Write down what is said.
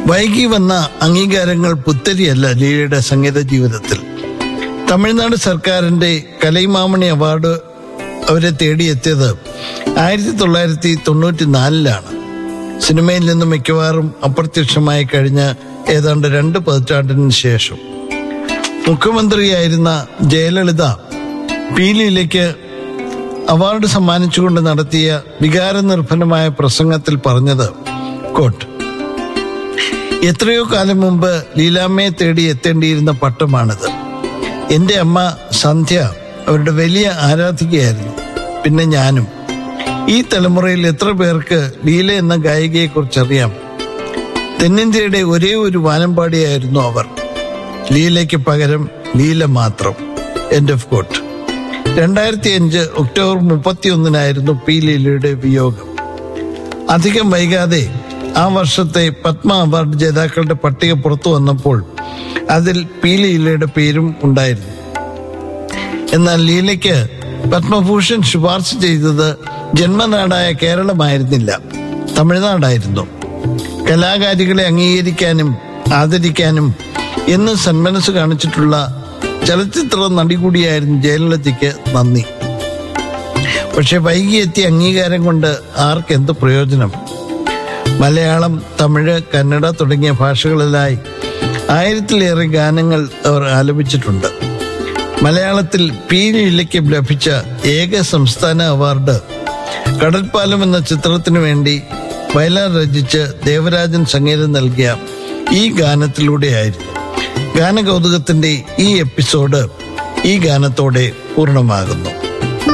വൈകി വന്ന അംഗീകാരങ്ങൾ പുത്തരിയല്ല ലീലയുടെ സംഗീത ജീവിതത്തിൽ തമിഴ്നാട് സർക്കാരിന്റെ കലൈമാമണി അവാർഡ് അവരെ തേടിയെത്തിയത് ആയിരത്തി തൊള്ളായിരത്തി തൊണ്ണൂറ്റി നാലിലാണ് സിനിമയിൽ നിന്ന് മിക്കവാറും അപ്രത്യക്ഷമായി കഴിഞ്ഞ ഏതാണ്ട് രണ്ട് പതിറ്റാണ്ടിന് ശേഷം മുഖ്യമന്ത്രിയായിരുന്ന ജയലളിത പീലിയിലേക്ക് അവാർഡ് സമ്മാനിച്ചുകൊണ്ട് നടത്തിയ വികാരനിർഭരമായ പ്രസംഗത്തിൽ പറഞ്ഞത് കോട്ട് എത്രയോ കാലം മുമ്പ് ലീലാമ്മയെ തേടി എത്തേണ്ടിയിരുന്ന പട്ടമാണിത് എൻ്റെ അമ്മ സന്ധ്യ അവരുടെ വലിയ ആരാധികയായിരുന്നു പിന്നെ ഞാനും ഈ തലമുറയിൽ എത്ര പേർക്ക് ലീല എന്ന ഗായികയെക്കുറിച്ച് അറിയാം തെന്നിന്ത്യയുടെ ഒരേ ഒരു വാനമ്പാടിയായിരുന്നു അവർ ലീലയ്ക്ക് പകരം ലീല മാത്രം എൻഡ് ഓഫ് കോട്ട് രണ്ടായിരത്തി അഞ്ച് ഒക്ടോബർ മുപ്പത്തിയൊന്നിനായിരുന്നു പി ലീലയുടെ വിയോഗം അധികം വൈകാതെ ആ വർഷത്തെ പത്മ അവാർഡ് ജേതാക്കളുടെ പട്ടിക പുറത്തു വന്നപ്പോൾ അതിൽ പി ലീലയുടെ പേരും ഉണ്ടായിരുന്നു എന്നാൽ ലീലയ്ക്ക് പത്മഭൂഷൺ ശുപാർശ ചെയ്തത് ജന്മനാടായ കേരളമായിരുന്നില്ല തമിഴ്നാടായിരുന്നു കലാകാരികളെ അംഗീകരിക്കാനും ആദരിക്കാനും എന്ന് സന്മനസ് കാണിച്ചിട്ടുള്ള ചലച്ചിത്ര നടി കൂടിയായിരുന്നു ജയലളിതയ്ക്ക് നന്ദി പക്ഷെ വൈകിയെത്തിയ അംഗീകാരം കൊണ്ട് ആർക്കെന്ത് പ്രയോജനം മലയാളം തമിഴ് കന്നഡ തുടങ്ങിയ ഭാഷകളിലായി ആയിരത്തിലേറെ ഗാനങ്ങൾ അവർ ആലപിച്ചിട്ടുണ്ട് മലയാളത്തിൽ പി ലീലയ്ക്ക് ലഭിച്ച ഏക സംസ്ഥാന അവാർഡ് കടൽപ്പാലം എന്ന ചിത്രത്തിനു വേണ്ടി വയലാർ രചിച്ച് ദേവരാജൻ സംഗീതം നൽകിയ ഈ ഗാനത്തിലൂടെയായിരുന്നു ഗാനകൗതുകത്തിന്റെ ഈ എപ്പിസോഡ് ഈ ഗാനത്തോടെ പൂർണ്ണമാകുന്നു